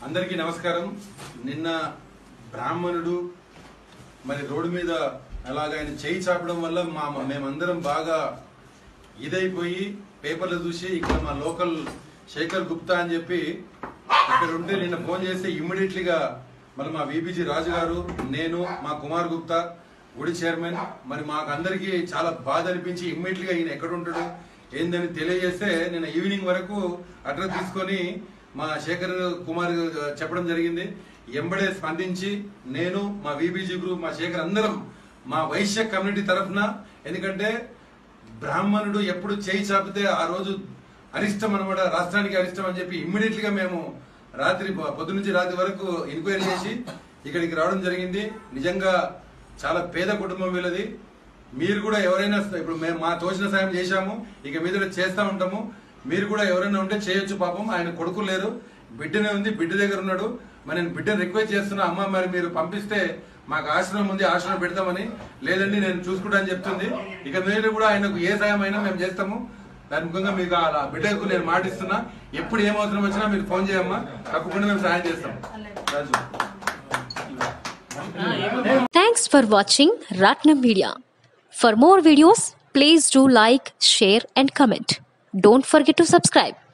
అందరికీ నమస్కారం నిన్న బ్రాహ్మణుడు మరి రోడ్డు మీద అలాగ ఆయన చేయి చాపడం వల్ల మా మేమందరం బాగా ఇదైపోయి పేపర్లు చూసి ఇక్కడ మా లోకల్ శేఖర్ గుప్తా అని చెప్పి ఇక్కడ ఉంటే నిన్న ఫోన్ చేస్తే ఇమ్మీడియట్లీగా మరి మా విబిజి రాజు గారు నేను మా కుమార్ గుప్తా గుడి చైర్మన్ మరి మాకు అందరికీ చాలా బాధ అనిపించి ఇమ్మీడియట్లీగా ఈయన ఎక్కడ ఉంటాడు ఏందని తెలియజేస్తే నిన్న ఈవినింగ్ వరకు అడ్రస్ తీసుకొని మా శేఖర్ కుమార్ చెప్పడం జరిగింది ఎంబడే స్పందించి నేను మా విబిజి గ్రూప్ మా శేఖర్ అందరం మా వైశ్య కమ్యూనిటీ తరఫున ఎందుకంటే బ్రాహ్మణుడు ఎప్పుడు చేయి చాపితే ఆ రోజు అరిష్టం అనమాట రాష్ట్రానికి అరిష్టం అని చెప్పి ఇమ్మీడియట్ గా మేము రాత్రి పొ- పొద్దు నుంచి రాత్రి వరకు ఎంక్వైరీ చేసి ఇక్కడికి రావడం జరిగింది నిజంగా చాలా పేద కుటుంబం వీళ్ళది మీరు కూడా ఎవరైనా ఇప్పుడు మేము మా తోచిన సాయం చేశాము ఇక మీద చేస్తా ఉంటాము మీరు కూడా ఎవరైనా ఉంటే చేయొచ్చు పాపం ఆయన కొడుకు లేరు బిడ్డనే ఉంది బిడ్డ దగ్గర ఉన్నాడు మరి నేను బిడ్డను రిక్వెస్ట్ చేస్తున్నా అమ్మ మరి మీరు పంపిస్తే మాకు ఆశ్రమం ఉంది ఆశ్రమం పెడతామని లేదండి నేను చూసుకుంటా అని చెప్తుంది ఇక మీరు కూడా ఆయనకు ఏ సాయం అయినా మేము చేస్తాము దాని ముఖంగా మీకు ఆ బిడ్డకు నేను మాటిస్తున్నా ఎప్పుడు ఏం అవసరం వచ్చినా మీరు ఫోన్ చేయమ్మా తప్పకుండా మేము సాయం చేస్తాం రాజు Thanks for watching Ratnam Media. For more videos, please do like, share, and comment. Don't forget to subscribe.